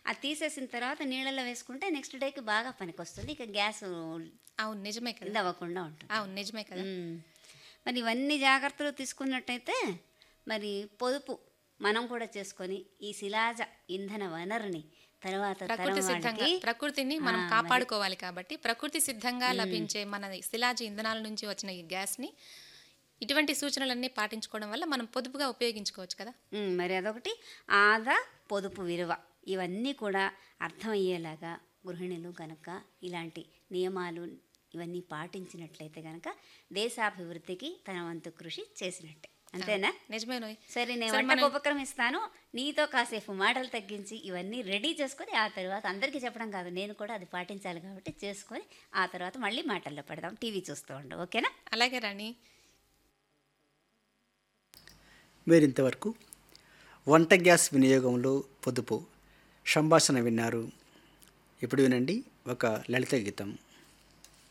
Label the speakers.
Speaker 1: అది తీసేసిన తర్వాత నీళ్ళలో వేసుకుంటే నెక్స్ట్ డేకి బాగా పనికొస్తుంది ఇక గ్యాస్
Speaker 2: అవును నిజమే కదా
Speaker 1: ఇది అవ్వకుండా ఉంటుంది
Speaker 2: అవును నిజమే కదా
Speaker 1: మ్మ్. మరి ఇవన్నీ జాగ్రత్తలు తీసుకున్నట్టయితే మరి పొదుపు మనం కూడా చేసుకొని ఈ శిలాజ ఇంధన వనరుని తర్వాత తరం
Speaker 2: ప్రకృతి సిద్ధంగా
Speaker 1: వాళ్ళకి
Speaker 2: ప్రకృతిని మనం
Speaker 1: ఆ, మరి-
Speaker 2: కాపాడుకోవాలి కాబట్టి ప్రకృతి సిద్ధంగా లభించే మన శిలాజ ఇంధనాల నుంచి వచ్చిన ఈ గ్యాస్ని ఇటువంటి సూచనలన్నీ పాటించుకోవడం వల్ల మనం పొదుపుగా ఉపయోగించుకోవచ్చు కదా
Speaker 1: మ్మ్. మరి అదొకటి ఆదా పొదుపు విలువ ఇవన్నీ కూడా అర్థమయ్యేలాగా గృహిణులు కనుక ఇలాంటి నియమాలు ఇవన్నీ పాటించినట్లయితే కనుక దేశాభివృద్ధికి తన వంతు కృషి చేసినట్టే అంతేనా
Speaker 2: నిజమే నోయ్.
Speaker 1: సరే నేను
Speaker 2: సరే,
Speaker 1: వంటకు
Speaker 2: మనం-
Speaker 1: ఉపక్రమిస్తాను నీతో కాసేపు మాటలు తగ్గించి ఇవన్నీ రెడీ చేసుకొని ఆ తర్వాత అందరికీ చెప్పడం కాదు నేను కూడా అది పాటించాలి కాబట్టి చేసుకొని ఆ తర్వాత మళ్ళీ మాటల్లో పెడదాం టీవీ చూస్తూ ఉండు ఓకేనా
Speaker 2: అలాగే రాణి
Speaker 3: మీరింతవరకు వంట గ్యాస్ వినియోగంలో పొదుపు సంభాషణ విన్నారు ఇప్పుడు వినండి ఒక లలిత గీతం